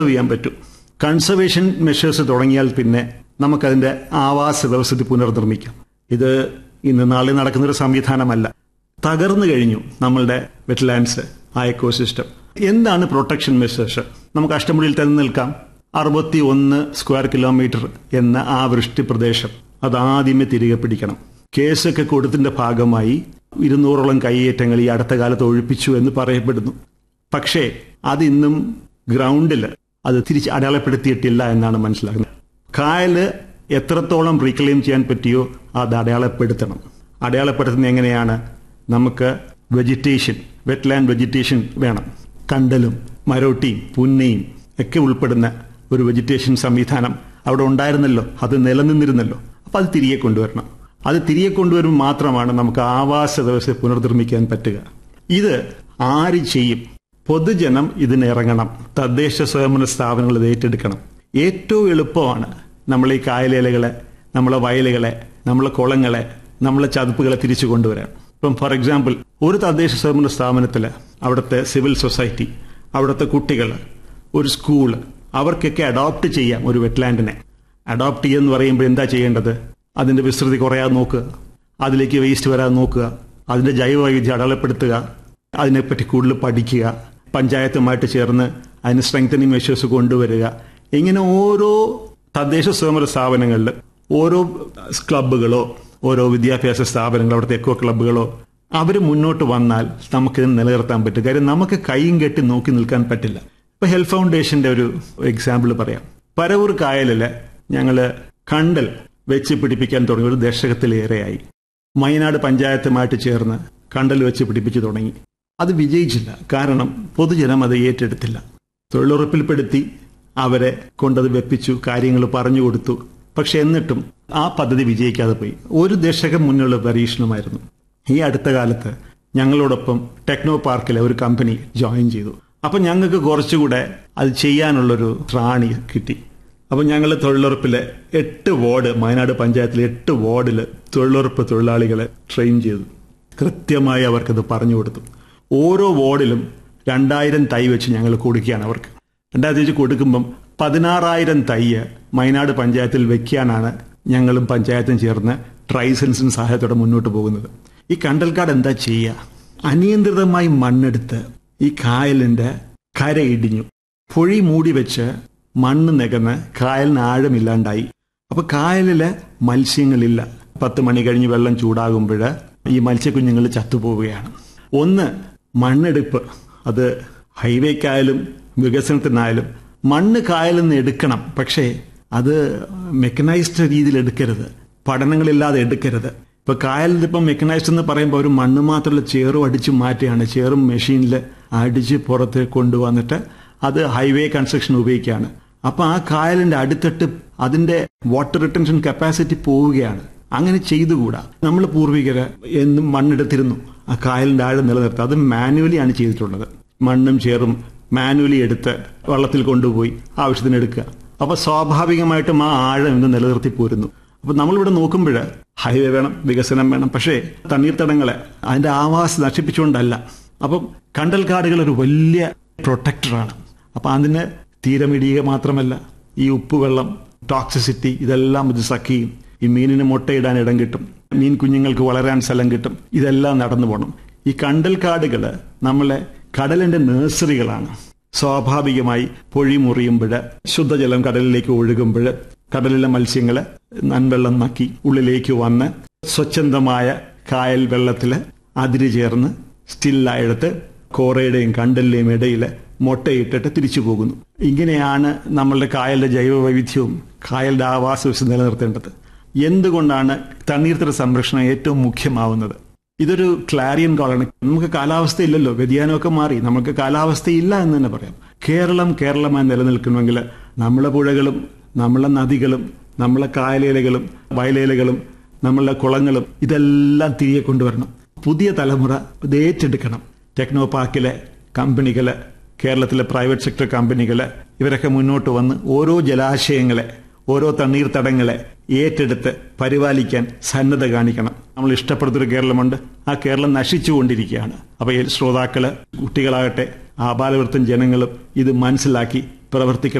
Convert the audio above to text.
ചെയ്യാൻ പറ്റും conservation measures തുടങ്ങിയാൽ പിന്നെ നമുക്കതിന്റെ ആവാസ വ്യവസ്ഥിതി പുനർനിർമ്മിക്കാം ഇത് ഇന്ന് നാളെ നടക്കുന്നൊരു സംവിധാനമല്ല തകർന്നു കഴിഞ്ഞു നമ്മളുടെ വെറ്റ്ലാൻഡ്സ് ആ എക്കോസിസ്റ്റം എന്താണ് പ്രൊട്ടക്ഷൻ മെഷേഴ്സ് നമുക്ക് അഷ്ടമുടിയിൽ തന്നെ നിൽക്കാം അറുപത്തി ഒന്ന് സ്ക്വയർ കിലോമീറ്റർ എന്ന ആ വൃഷ്ടി പ്രദേശം അത് ആദ്യമേ തിരികെ പിടിക്കണം കേസൊക്കെ കൊടുത്തിന്റെ ഭാഗമായി ഇരുന്നൂറോളം കൈയേറ്റങ്ങൾ ഈ അടുത്ത കാലത്ത് ഒഴിപ്പിച്ചു എന്ന് പറയപ്പെടുന്നു പക്ഷേ അതിന്നും ഗ്രൗണ്ടിൽ അത് തിരിച്ച് അടയാളപ്പെടുത്തിയിട്ടില്ല എന്നാണ് മനസ്സിലാക്കുന്നത് കായല് എത്രത്തോളം റീക്ലെയിം ചെയ്യാൻ പറ്റിയോ അത് അടയാളപ്പെടുത്തണം അടയാളപ്പെടുത്തുന്നത് എങ്ങനെയാണ് നമുക്ക് വെജിറ്റേഷൻ വെറ്റ്ലാൻഡ് വെജിറ്റേഷൻ വേണം കണ്ടലും മരോട്ടിയും പുന്നയും ഒക്കെ ഉൾപ്പെടുന്ന ഒരു വെജിറ്റേഷൻ സംവിധാനം അവിടെ ഉണ്ടായിരുന്നല്ലോ അത് നിലനിന്നിരുന്നല്ലോ അപ്പൊ അത് തിരികെ കൊണ്ടുവരണം അത് തിരികെ കൊണ്ടുവരുമ്പോൾ മാത്രമാണ് നമുക്ക് ആവാസ വ്യവസ്ഥ പുനർനിർമ്മിക്കാൻ പറ്റുക ഇത് ആര് ചെയ്യും പൊതുജനം ഇതിന് ഇറങ്ങണം തദ്ദേശ സ്വയംഭരണ സ്ഥാപനങ്ങൾ ഇത് ഏറ്റെടുക്കണം ഏറ്റവും എളുപ്പമാണ് നമ്മൾ ഈ കായലേലകളെ നമ്മളെ വയലുകളെ നമ്മളെ കുളങ്ങളെ നമ്മളെ ചതുപ്പുകളെ തിരിച്ചു കൊണ്ടുവരാൻ ഇപ്പം ഫോർ എക്സാമ്പിൾ ഒരു തദ്ദേശ സ്വയംഭരണ സ്ഥാപനത്തിൽ അവിടുത്തെ സിവിൽ സൊസൈറ്റി അവിടുത്തെ കുട്ടികൾ ഒരു സ്കൂൾ അവർക്കൊക്കെ അഡോപ്റ്റ് ചെയ്യാം ഒരു വെറ്റ്ലാൻഡിനെ അഡോപ്റ്റ് ചെയ്യുമെന്ന് പറയുമ്പോൾ എന്താ ചെയ്യേണ്ടത് അതിന്റെ വിസ്തൃതി കുറയാതെ നോക്കുക അതിലേക്ക് വേസ്റ്റ് വരാതെ നോക്കുക അതിന്റെ ജൈവവൈവിധ്യം അടയാളപ്പെടുത്തുക അതിനെപ്പറ്റി കൂടുതൽ പഠിക്കുക പഞ്ചായത്തുമായിട്ട് ചേർന്ന് അതിന് സ്ട്രെങ്തനിങ് മെഷേഴ്സ് കൊണ്ടുവരിക ഇങ്ങനെ ഓരോ തദ്ദേശ സ്വയംഭരണ സ്ഥാപനങ്ങളിൽ ഓരോ ക്ലബ്ബുകളോ ഓരോ വിദ്യാഭ്യാസ സ്ഥാപനങ്ങളോ അവിടുത്തെ എക്കോ ക്ലബ്ബുകളോ അവർ മുന്നോട്ട് വന്നാൽ നമുക്കിത് നിലനിർത്താൻ പറ്റും കാര്യം നമുക്ക് കൈയും കെട്ടി നോക്കി നിൽക്കാൻ പറ്റില്ല ഇപ്പൊ ഹെൽത്ത് ഫൗണ്ടേഷന്റെ ഒരു എക്സാമ്പിൾ പറയാം പരവൂർ കായലില് ഞങ്ങള് കണ്ടൽ വെച്ച് പിടിപ്പിക്കാൻ തുടങ്ങി ഒരു ദശകത്തിലേറെയായി മൈനാട് പഞ്ചായത്തുമായിട്ട് ചേർന്ന് കണ്ടൽ വെച്ച് പിടിപ്പിച്ചു തുടങ്ങി അത് വിജയിച്ചില്ല കാരണം പൊതുജനം അത് ഏറ്റെടുത്തില്ല തൊഴിലുറപ്പിൽപ്പെടുത്തി അവരെ കൊണ്ടത് വെപ്പിച്ചു കാര്യങ്ങൾ പറഞ്ഞു കൊടുത്തു പക്ഷെ എന്നിട്ടും ആ പദ്ധതി വിജയിക്കാതെ പോയി ഒരു ദശകം മുന്നുള്ള പരീക്ഷണമായിരുന്നു ഈ അടുത്ത കാലത്ത് ഞങ്ങളോടൊപ്പം ടെക്നോ പാർക്കിലെ ഒരു കമ്പനി ജോയിൻ ചെയ്തു അപ്പൊ ഞങ്ങൾക്ക് കുറച്ചുകൂടെ അത് ചെയ്യാനുള്ളൊരു ത്രാണി കിട്ടി അപ്പൊ ഞങ്ങൾ തൊഴിലുറപ്പിലെ എട്ട് വാർഡ് വയനാട് പഞ്ചായത്തിലെ എട്ട് വാർഡിൽ തൊഴിലുറപ്പ് തൊഴിലാളികളെ ട്രെയിൻ ചെയ്തു കൃത്യമായി അവർക്കത് പറഞ്ഞു കൊടുത്തു ഓരോ വാർഡിലും രണ്ടായിരം തൈ വെച്ച് ഞങ്ങൾ കൊടുക്കുകയാണ് അവർക്ക് രണ്ടായിരത്തി വെച്ച് കൊടുക്കുമ്പം പതിനാറായിരം തൈയ് മൈനാട് പഞ്ചായത്തിൽ വെക്കാനാണ് ഞങ്ങളും പഞ്ചായത്തും ചേർന്ന് ട്രൈസൻസിന് സഹായത്തോടെ മുന്നോട്ട് പോകുന്നത് ഈ കണ്ടൽക്കാട് എന്താ ചെയ്യുക അനിയന്ത്രിതമായി മണ്ണെടുത്ത് ഈ കായലിന്റെ കര ഇടിഞ്ഞു പൊഴി മൂടി വെച്ച് മണ്ണ് നികന്ന് കായലിന് ആഴമില്ലാണ്ടായി അപ്പൊ കായലിലെ മത്സ്യങ്ങളില്ല പത്ത് മണി കഴിഞ്ഞ് വെള്ളം ചൂടാകുമ്പോൾ ഈ മത്സ്യക്കുഞ്ഞുങ്ങൾ ചത്തുപോവുകയാണ് ഒന്ന് മണ്ണെടുപ്പ് അത് ഹൈവേക്കായാലും വികസനത്തിനായാലും മണ്ണ് കായലിൽ നിന്ന് എടുക്കണം പക്ഷേ അത് മെക്കനൈസ്ഡ് രീതിയിൽ എടുക്കരുത് പഠനങ്ങളില്ലാതെ എടുക്കരുത് ഇപ്പൊ കായലിൽ ഇപ്പം മെക്കനൈസ്ഡ് എന്ന് പറയുമ്പോൾ ഒരു മണ്ണ് മാത്രമല്ല ചേറും അടിച്ചു മാറ്റുകയാണ് ചേറും മെഷീനിൽ അടിച്ച് പുറത്ത് കൊണ്ടുവന്നിട്ട് അത് ഹൈവേ കൺസ്ട്രക്ഷൻ ഉപയോഗിക്കുകയാണ് അപ്പൊ ആ കായലിന്റെ അടുത്തിട്ട് അതിന്റെ വാട്ടർ റിട്ടൻഷൻ കപ്പാസിറ്റി പോവുകയാണ് അങ്ങനെ ചെയ്തുകൂടാ നമ്മൾ പൂർവികര് എന്നും മണ്ണെടുത്തിരുന്നു ആ കായലിന്റെ ആഴം നിലനിർത്തുക അത് മാനുവലി ആണ് ചെയ്തിട്ടുള്ളത് മണ്ണും ചേറും മാനുവലി എടുത്ത് വെള്ളത്തിൽ കൊണ്ടുപോയി ആവശ്യത്തിന് എടുക്കുക അപ്പൊ സ്വാഭാവികമായിട്ടും ആ ആഴം ഇന്ന് നിലനിർത്തി പോരുന്നു അപ്പൊ നമ്മളിവിടെ നോക്കുമ്പോൾ ഹൈവേ വേണം വികസനം വേണം പക്ഷേ തണ്ണീർത്തടങ്ങളെ അതിന്റെ ആവാസം നശിപ്പിച്ചുകൊണ്ടല്ല അപ്പം കണ്ടൽക്കാടുകൾ ഒരു വലിയ പ്രൊട്ടക്ടറാണ് അപ്പൊ അതിന് തീരമിടിയുക മാത്രമല്ല ഈ ഉപ്പുവെള്ളം ടോക്സിസിറ്റി ഇതെല്ലാം ഇത് സഖിയും ഈ മീനിന് മുട്ടയിടാൻ ഇടം കിട്ടും മീൻ കുഞ്ഞുങ്ങൾക്ക് വളരാൻ സ്ഥലം കിട്ടും ഇതെല്ലാം നടന്നു പോകണം ഈ കണ്ടൽക്കാടുകൾ നമ്മളെ കടലിന്റെ നഴ്സറികളാണ് സ്വാഭാവികമായി പൊഴി മുറിയുമ്പോൾ ശുദ്ധജലം കടലിലേക്ക് ഒഴുകുമ്പോൾ കടലിലെ മത്സ്യങ്ങള് നൻവെള്ളം നക്കി ഉള്ളിലേക്ക് വന്ന് സ്വച്ഛന്തമായ കായൽ വെള്ളത്തിൽ അതിര് ചേർന്ന് സ്റ്റില്ലായെടുത്ത് കോറയുടെയും കണ്ടലിന്റെയും ഇടയിൽ മുട്ടയിട്ടിട്ട് തിരിച്ചു പോകുന്നു ഇങ്ങനെയാണ് നമ്മളുടെ കായലിന്റെ ജൈവ വൈവിധ്യവും കായലിന്റെ ആവാസ വ്യവസ്ഥ നിലനിർത്തേണ്ടത് എന്തുകൊണ്ടാണ് തണ്ണീർത്തട സംരക്ഷണം ഏറ്റവും മുഖ്യമാവുന്നത് ഇതൊരു ക്ലാരിയൻ കോളാണ് നമുക്ക് കാലാവസ്ഥ ഇല്ലല്ലോ വ്യതിയാനമൊക്കെ മാറി നമുക്ക് കാലാവസ്ഥ ഇല്ല എന്ന് തന്നെ പറയാം കേരളം കേരളമായി നിലനിൽക്കണമെങ്കിൽ നമ്മളെ പുഴകളും നമ്മളെ നദികളും നമ്മളെ കായലേലകളും വയലേലകളും നമ്മളെ കുളങ്ങളും ഇതെല്ലാം തിരികെ കൊണ്ടുവരണം പുതിയ തലമുറ ഇത് ഏറ്റെടുക്കണം ടെക്നോ പാർക്കിലെ കമ്പനികള് കേരളത്തിലെ പ്രൈവറ്റ് സെക്ടർ കമ്പനികള് ഇവരൊക്കെ മുന്നോട്ട് വന്ന് ഓരോ ജലാശയങ്ങളെ ഓരോ തണ്ണീർത്തടങ്ങളെ ഏറ്റെടുത്ത് പരിപാലിക്കാൻ സന്നദ്ധ കാണിക്കണം നമ്മൾ ഇഷ്ടപ്പെടുന്നൊരു കേരളമുണ്ട് ആ കേരളം നശിച്ചുകൊണ്ടിരിക്കുകയാണ് അപ്പൊ ഈ ശ്രോതാക്കള് കുട്ടികളാകട്ടെ ആപാലവൃത്തം ജനങ്ങളും ഇത് മനസ്സിലാക്കി പ്രവർത്തിക്കണം